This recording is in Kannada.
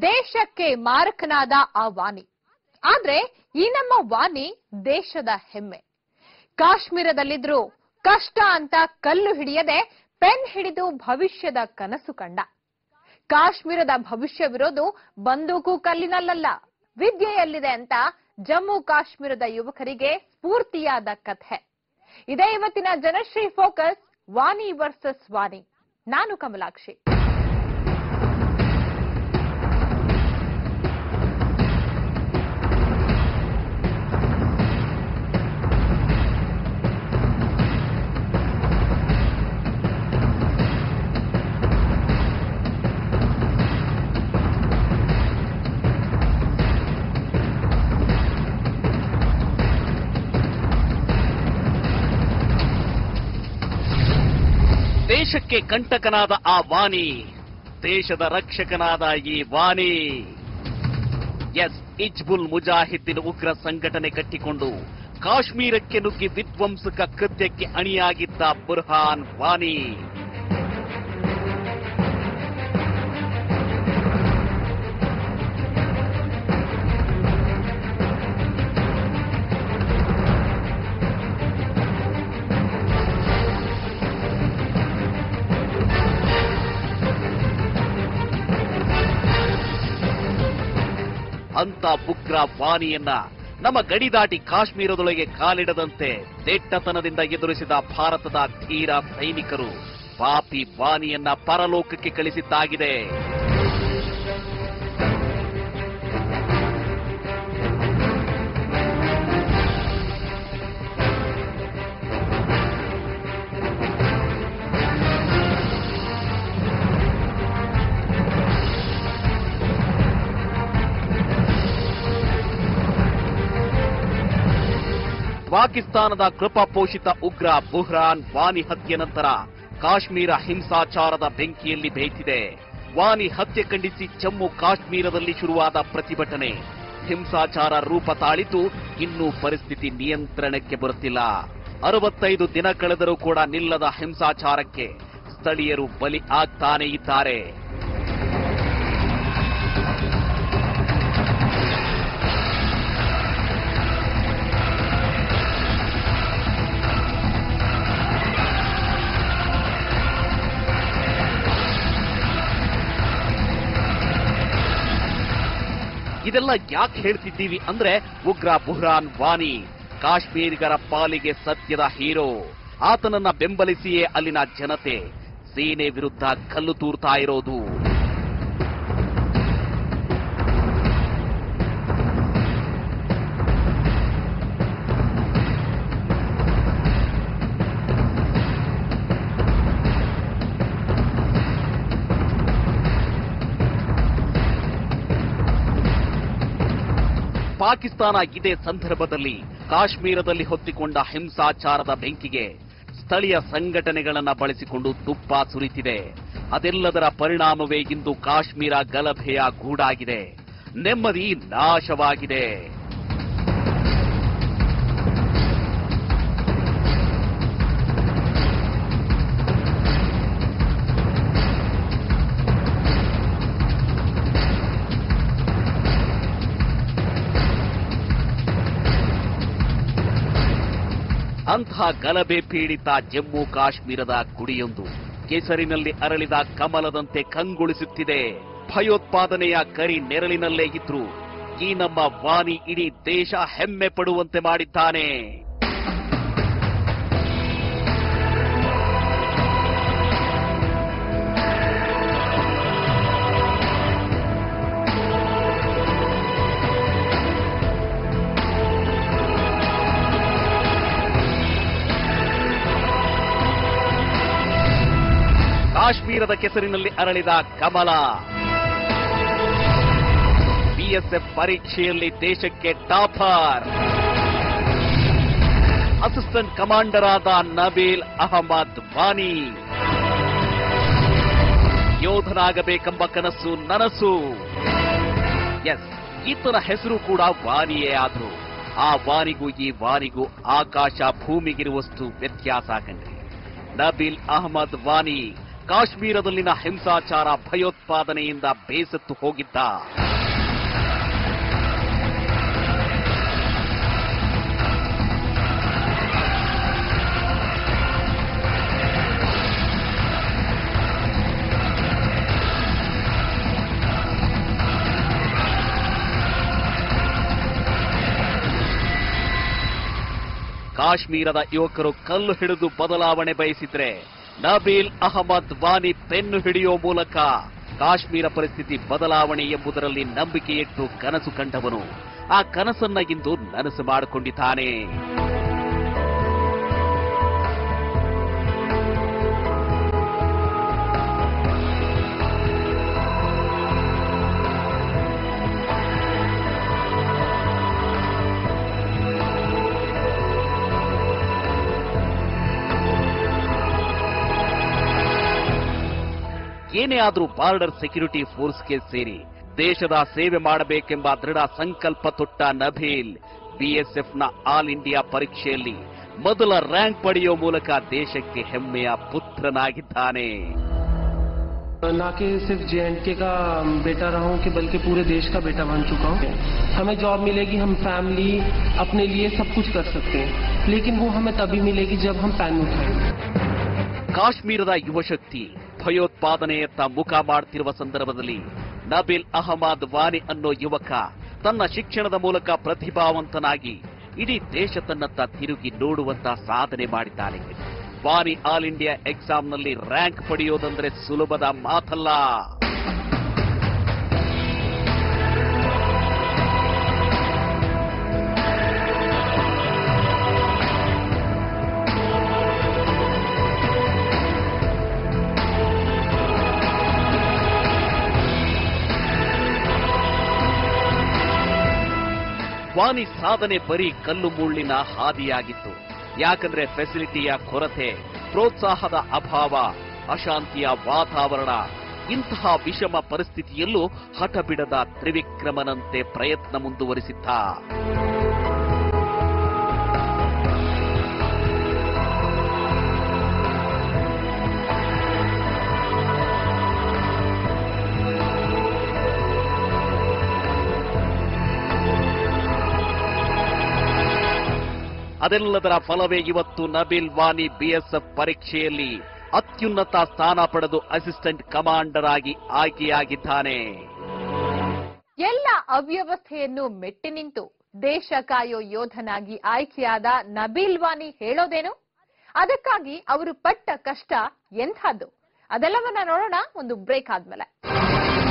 ದೇಶಕ್ಕೆ ಮಾರಕನಾದ ಆ ವಾಣಿ ಆದ್ರೆ ಈ ನಮ್ಮ ವಾಣಿ ದೇಶದ ಹೆಮ್ಮೆ ಕಾಶ್ಮೀರದಲ್ಲಿದ್ರು ಕಷ್ಟ ಅಂತ ಕಲ್ಲು ಹಿಡಿಯದೆ ಪೆನ್ ಹಿಡಿದು ಭವಿಷ್ಯದ ಕನಸು ಕಂಡ ಕಾಶ್ಮೀರದ ಭವಿಷ್ಯವಿರೋದು ಬಂದೂಕು ಕಲ್ಲಿನಲ್ಲಲ್ಲ ವಿದ್ಯೆಯಲ್ಲಿದೆ ಅಂತ ಜಮ್ಮು ಕಾಶ್ಮೀರದ ಯುವಕರಿಗೆ ಸ್ಫೂರ್ತಿಯಾದ ಕಥೆ ಇದೇ ಇವತ್ತಿನ ಜನಶ್ರೀ ಫೋಕಸ್ ವಾಣಿ ವರ್ಸಸ್ ವಾಣಿ ನಾನು ಕಮಲಾಕ್ಷಿ ದೇಶಕ್ಕೆ ಕಂಟಕನಾದ ಆ ವಾಣಿ ದೇಶದ ರಕ್ಷಕನಾದ ಈ ವಾಣಿ ಎಸ್ ಇಜ್ಬುಲ್ ಮುಜಾಹಿದ್ದೀನ್ ಉಗ್ರ ಸಂಘಟನೆ ಕಟ್ಟಿಕೊಂಡು ಕಾಶ್ಮೀರಕ್ಕೆ ನುಗ್ಗಿ ವಿಧ್ವಂಸಕ ಕೃತ್ಯಕ್ಕೆ ಅಣಿಯಾಗಿದ್ದ ಬುರ್ಹಾನ್ ವಾಣಿ ಅಂತ ಉಗ್ರ ವಾಣಿಯನ್ನ ನಮ್ಮ ಗಡಿ ದಾಟಿ ಕಾಶ್ಮೀರದೊಳಗೆ ಕಾಲಿಡದಂತೆ ದಿಟ್ಟತನದಿಂದ ಎದುರಿಸಿದ ಭಾರತದ ಧೀರ ಸೈನಿಕರು ಪಾಪಿ ವಾಣಿಯನ್ನ ಪರಲೋಕಕ್ಕೆ ಕಳಿಸಿದ್ದಾಗಿದೆ ಪಾಕಿಸ್ತಾನದ ಕೃಪಾಪೋಷಿತ ಉಗ್ರ ಬುಹ್ರಾನ್ ವಾನಿ ಹತ್ಯೆ ನಂತರ ಕಾಶ್ಮೀರ ಹಿಂಸಾಚಾರದ ಬೆಂಕಿಯಲ್ಲಿ ಬೇಯ್ತಿದೆ ವಾನಿ ಹತ್ಯೆ ಖಂಡಿಸಿ ಜಮ್ಮು ಕಾಶ್ಮೀರದಲ್ಲಿ ಶುರುವಾದ ಪ್ರತಿಭಟನೆ ಹಿಂಸಾಚಾರ ರೂಪ ತಾಳಿತು ಇನ್ನೂ ಪರಿಸ್ಥಿತಿ ನಿಯಂತ್ರಣಕ್ಕೆ ಬರುತ್ತಿಲ್ಲ ಅರವತ್ತೈದು ದಿನ ಕಳೆದರೂ ಕೂಡ ನಿಲ್ಲದ ಹಿಂಸಾಚಾರಕ್ಕೆ ಸ್ಥಳೀಯರು ಬಲಿ ಆಗ್ತಾನೇ ಇದ್ದಾರೆ ಇದೆಲ್ಲ ಯಾಕೆ ಹೇಳ್ತಿದ್ದೀವಿ ಅಂದ್ರೆ ಉಗ್ರ ಬುಹ್ರಾನ್ ವಾನಿ ಕಾಶ್ಮೀರಿಗರ ಪಾಲಿಗೆ ಸತ್ಯದ ಹೀರೋ ಆತನನ್ನ ಬೆಂಬಲಿಸಿಯೇ ಅಲ್ಲಿನ ಜನತೆ ಸೇನೆ ವಿರುದ್ಧ ಕಲ್ಲು ತೂರ್ತಾ ಇರೋದು ಪಾಕಿಸ್ತಾನ ಇದೇ ಸಂದರ್ಭದಲ್ಲಿ ಕಾಶ್ಮೀರದಲ್ಲಿ ಹೊತ್ತಿಕೊಂಡ ಹಿಂಸಾಚಾರದ ಬೆಂಕಿಗೆ ಸ್ಥಳೀಯ ಸಂಘಟನೆಗಳನ್ನ ಬಳಸಿಕೊಂಡು ತುಪ್ಪ ಸುರಿತಿದೆ ಅದೆಲ್ಲದರ ಪರಿಣಾಮವೇ ಇಂದು ಕಾಶ್ಮೀರ ಗಲಭೆಯ ಗೂಡಾಗಿದೆ ನೆಮ್ಮದಿ ನಾಶವಾಗಿದೆ ಅಂಥ ಗಲಭೆ ಪೀಡಿತ ಜಮ್ಮು ಕಾಶ್ಮೀರದ ಗುಡಿಯೊಂದು ಕೆಸರಿನಲ್ಲಿ ಅರಳಿದ ಕಮಲದಂತೆ ಕಂಗೊಳಿಸುತ್ತಿದೆ ಭಯೋತ್ಪಾದನೆಯ ಕರಿ ನೆರಳಿನಲ್ಲೇ ಇದ್ರು ಈ ನಮ್ಮ ವಾಣಿ ಇಡೀ ದೇಶ ಹೆಮ್ಮೆ ಪಡುವಂತೆ ಮಾಡಿದ್ದಾನೆ ಕಾಶ್ಮೀರದ ಕೆಸರಿನಲ್ಲಿ ಅರಳಿದ ಕಮಲ ಬಿಎಸ್ಎಫ್ ಪರೀಕ್ಷೆಯಲ್ಲಿ ದೇಶಕ್ಕೆ ಟಾಪರ್ ಅಸಿಸ್ಟೆಂಟ್ ಕಮಾಂಡರ್ ಆದ ನಬೀಲ್ ಅಹಮದ್ ವಾನಿ ಯೋಧನಾಗಬೇಕೆಂಬ ಕನಸು ನನಸು ಎಸ್ ಈತನ ಹೆಸರು ಕೂಡ ವಾನಿಯೇ ಆದ್ರು ಆ ವಾನಿಗೂ ಈ ವಾನಿಗೂ ಆಕಾಶ ಭೂಮಿಗಿರುವಷ್ಟು ವ್ಯತ್ಯಾಸ ಕಂಡ್ರಿ ನಬೀಲ್ ಅಹಮದ್ ವಾನಿ ಕಾಶ್ಮೀರದಲ್ಲಿನ ಹಿಂಸಾಚಾರ ಭಯೋತ್ಪಾದನೆಯಿಂದ ಬೇಸತ್ತು ಹೋಗಿದ್ದ ಕಾಶ್ಮೀರದ ಯುವಕರು ಕಲ್ಲು ಹಿಡಿದು ಬದಲಾವಣೆ ಬಯಸಿದ್ರೆ ನಬೀಲ್ ಅಹಮದ್ ವಾನಿ ಪೆನ್ನು ಹಿಡಿಯೋ ಮೂಲಕ ಕಾಶ್ಮೀರ ಪರಿಸ್ಥಿತಿ ಬದಲಾವಣೆ ಎಂಬುದರಲ್ಲಿ ನಂಬಿಕೆಯಿಟ್ಟು ಕನಸು ಕಂಡವನು ಆ ಕನಸನ್ನ ಇಂದು ನನಸು ಮಾಡಿಕೊಂಡಿದ್ದಾನೆ ಏನೇ ಆದ್ರೂ ಬಾರ್ಡರ್ ಸೆಕ್ಯೂರಿಟಿ ಫೋರ್ಸ್ಗೆ ಸೇರಿ ದೇಶದ ಸೇವೆ ಮಾಡಬೇಕೆಂಬ ದೃಢ ಸಂಕಲ್ಪ ತೊಟ್ಟ ನಭೀಲ್ ಬಿಎಸ್ಎಫ್ನ ಆಲ್ ಇಂಡಿಯಾ ಪರೀಕ್ಷೆಯಲ್ಲಿ ಮೊದಲ ರ್ಯಾಂಕ್ ಪಡೆಯುವ ಮೂಲಕ ದೇಶಕ್ಕೆ ಹೆಮ್ಮೆಯ ಪುತ್ರನಾಗಿದ್ದಾನೆ ना कि सिर्फ जे के का बेटा रहा हूँ कि बल्कि पूरे देश का बेटा बन चुका हूँ हमें जॉब मिलेगी हम फैमिली अपने लिए सब कुछ कर सकते हैं लेकिन वो हमें तभी मिलेगी जब हम पैन उठाएंगे ಕಾಶ್ಮೀರದ ಯುವಶಕ್ತಿ ಭಯೋತ್ಪಾದನೆಯತ್ತ ಮುಖ ಮಾಡ್ತಿರುವ ಸಂದರ್ಭದಲ್ಲಿ ನಬೀಲ್ ಅಹಮದ್ ವಾನಿ ಅನ್ನೋ ಯುವಕ ತನ್ನ ಶಿಕ್ಷಣದ ಮೂಲಕ ಪ್ರತಿಭಾವಂತನಾಗಿ ಇಡೀ ದೇಶ ತನ್ನತ್ತ ತಿರುಗಿ ನೋಡುವಂತ ಸಾಧನೆ ಮಾಡಿದ್ದಾನೆ ವಾನಿ ಆಲ್ ಇಂಡಿಯಾ ಎಕ್ಸಾಮ್ನಲ್ಲಿ ರ್ಯಾಂಕ್ ಪಡೆಯೋದಂದ್ರೆ ಸುಲಭದ ಮಾತಲ್ಲ ವಾನಿ ಸಾಧನೆ ಬರೀ ಕಲ್ಲು ಮುಳ್ಳಿನ ಹಾದಿಯಾಗಿತ್ತು ಯಾಕಂದ್ರೆ ಫೆಸಿಲಿಟಿಯ ಕೊರತೆ ಪ್ರೋತ್ಸಾಹದ ಅಭಾವ ಅಶಾಂತಿಯ ವಾತಾವರಣ ಇಂತಹ ವಿಷಮ ಪರಿಸ್ಥಿತಿಯಲ್ಲೂ ಹಠ ಬಿಡದ ತ್ರಿವಿಕ್ರಮನಂತೆ ಪ್ರಯತ್ನ ಮುಂದುವರಿಸಿದ್ದ ಅದೆಲ್ಲದರ ಫಲವೇ ಇವತ್ತು ನಬೀಲ್ ವಾನಿ ಬಿಎಸ್ಎಫ್ ಪರೀಕ್ಷೆಯಲ್ಲಿ ಅತ್ಯುನ್ನತ ಸ್ಥಾನ ಪಡೆದು ಅಸಿಸ್ಟೆಂಟ್ ಕಮಾಂಡರ್ ಆಗಿ ಆಯ್ಕೆಯಾಗಿದ್ದಾನೆ ಎಲ್ಲ ಅವ್ಯವಸ್ಥೆಯನ್ನು ಮೆಟ್ಟಿ ನಿಂತು ದೇಶ ಕಾಯೋ ಯೋಧನಾಗಿ ಆಯ್ಕೆಯಾದ ನಬೀಲ್ ವಾನಿ ಹೇಳೋದೇನು ಅದಕ್ಕಾಗಿ ಅವರು ಪಟ್ಟ ಕಷ್ಟ ಎಂಥದ್ದು ಅದೆಲ್ಲವನ್ನ ನೋಡೋಣ ಒಂದು ಬ್ರೇಕ್ ಆದ್ಮೇಲೆ